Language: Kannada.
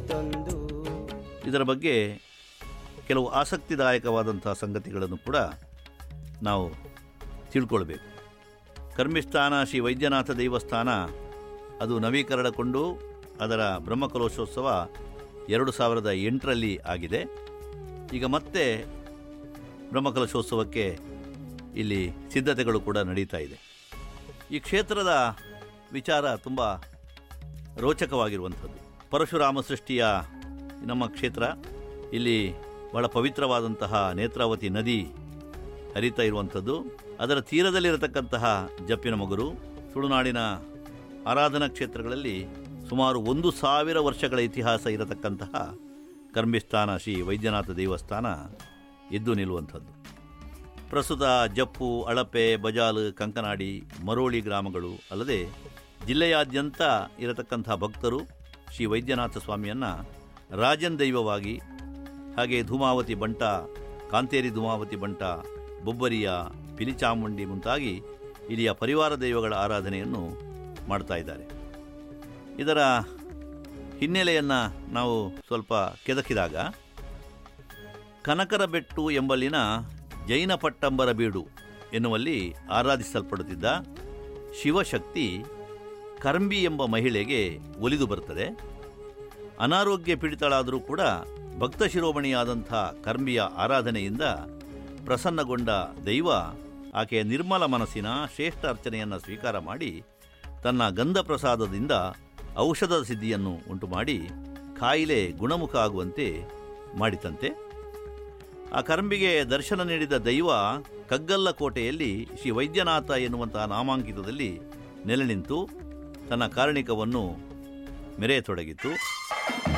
ತಂದು ಇದರ ಬಗ್ಗೆ ಕೆಲವು ಆಸಕ್ತಿದಾಯಕವಾದಂಥ ಸಂಗತಿಗಳನ್ನು ಕೂಡ ನಾವು ತಿಳ್ಕೊಳ್ಬೇಕು ಕರ್ಮಿಸ್ಥಾನ ಶ್ರೀ ವೈದ್ಯನಾಥ ದೇವಸ್ಥಾನ ಅದು ನವೀಕರಣಗೊಂಡು ಅದರ ಬ್ರಹ್ಮಕಲಶೋತ್ಸವ ಎರಡು ಸಾವಿರದ ಎಂಟರಲ್ಲಿ ಆಗಿದೆ ಈಗ ಮತ್ತೆ ಬ್ರಹ್ಮಕಲಶೋತ್ಸವಕ್ಕೆ ಇಲ್ಲಿ ಸಿದ್ಧತೆಗಳು ಕೂಡ ನಡೀತಾ ಇದೆ ಈ ಕ್ಷೇತ್ರದ ವಿಚಾರ ತುಂಬ ರೋಚಕವಾಗಿರುವಂಥದ್ದು ಪರಶುರಾಮ ಸೃಷ್ಟಿಯ ನಮ್ಮ ಕ್ಷೇತ್ರ ಇಲ್ಲಿ ಬಹಳ ಪವಿತ್ರವಾದಂತಹ ನೇತ್ರಾವತಿ ನದಿ ಹರಿತಾ ಇರುವಂಥದ್ದು ಅದರ ತೀರದಲ್ಲಿರತಕ್ಕಂತಹ ಜಪ್ಪಿನ ಮಗುರು ತುಳುನಾಡಿನ ಆರಾಧನಾ ಕ್ಷೇತ್ರಗಳಲ್ಲಿ ಸುಮಾರು ಒಂದು ಸಾವಿರ ವರ್ಷಗಳ ಇತಿಹಾಸ ಇರತಕ್ಕಂತಹ ಕರ್ಮಿಸ್ಥಾನ ಶ್ರೀ ವೈದ್ಯನಾಥ ದೇವಸ್ಥಾನ ಎದ್ದು ನಿಲ್ಲುವಂಥದ್ದು ಪ್ರಸ್ತುತ ಜಪ್ಪು ಅಳಪೆ ಬಜಾಲ್ ಕಂಕನಾಡಿ ಮರೋಳಿ ಗ್ರಾಮಗಳು ಅಲ್ಲದೆ ಜಿಲ್ಲೆಯಾದ್ಯಂತ ಇರತಕ್ಕಂಥ ಭಕ್ತರು ಶ್ರೀ ವೈದ್ಯನಾಥ ಸ್ವಾಮಿಯನ್ನು ರಾಜನ್ ದೈವವಾಗಿ ಹಾಗೆ ಧೂಮಾವತಿ ಬಂಟ ಕಾಂತೇರಿ ಧೂಮಾವತಿ ಬಂಟ ಬೊಬ್ಬರಿಯ ಪಿಲಿಚಾಮುಂಡಿ ಮುಂತಾಗಿ ಇಲ್ಲಿಯ ಪರಿವಾರ ದೈವಗಳ ಆರಾಧನೆಯನ್ನು ಮಾಡ್ತಾ ಇದ್ದಾರೆ ಇದರ ಹಿನ್ನೆಲೆಯನ್ನು ನಾವು ಸ್ವಲ್ಪ ಕೆದಕಿದಾಗ ಕನಕರಬೆಟ್ಟು ಎಂಬಲ್ಲಿನ ಜೈನ ಪಟ್ಟಂಬರ ಬೀಡು ಎನ್ನುವಲ್ಲಿ ಆರಾಧಿಸಲ್ಪಡುತ್ತಿದ್ದ ಶಿವಶಕ್ತಿ ಕರ್ಂಬಿ ಎಂಬ ಮಹಿಳೆಗೆ ಒಲಿದು ಬರ್ತದೆ ಅನಾರೋಗ್ಯ ಪೀಡಿತಳಾದರೂ ಕೂಡ ಭಕ್ತ ಶಿರೋಮಣಿಯಾದಂಥ ಕರ್ಮಿಯ ಆರಾಧನೆಯಿಂದ ಪ್ರಸನ್ನಗೊಂಡ ದೈವ ಆಕೆಯ ನಿರ್ಮಲ ಮನಸ್ಸಿನ ಶ್ರೇಷ್ಠ ಅರ್ಚನೆಯನ್ನು ಸ್ವೀಕಾರ ಮಾಡಿ ತನ್ನ ಗಂಧ ಪ್ರಸಾದದಿಂದ ಔಷಧ ಸಿದ್ಧಿಯನ್ನು ಉಂಟು ಮಾಡಿ ಕಾಯಿಲೆ ಗುಣಮುಖ ಆಗುವಂತೆ ಮಾಡಿತಂತೆ ಆ ಕರಂಬಿಗೆ ದರ್ಶನ ನೀಡಿದ ದೈವ ಕಗ್ಗಲ್ಲ ಕೋಟೆಯಲ್ಲಿ ಶ್ರೀ ವೈದ್ಯನಾಥ ಎನ್ನುವಂತಹ ನಾಮಾಂಕಿತದಲ್ಲಿ ನೆಲೆ ನಿಂತು ತನ್ನ ಕಾರಣಿಕವನ್ನು ಮೆರೆಯತೊಡಗಿತು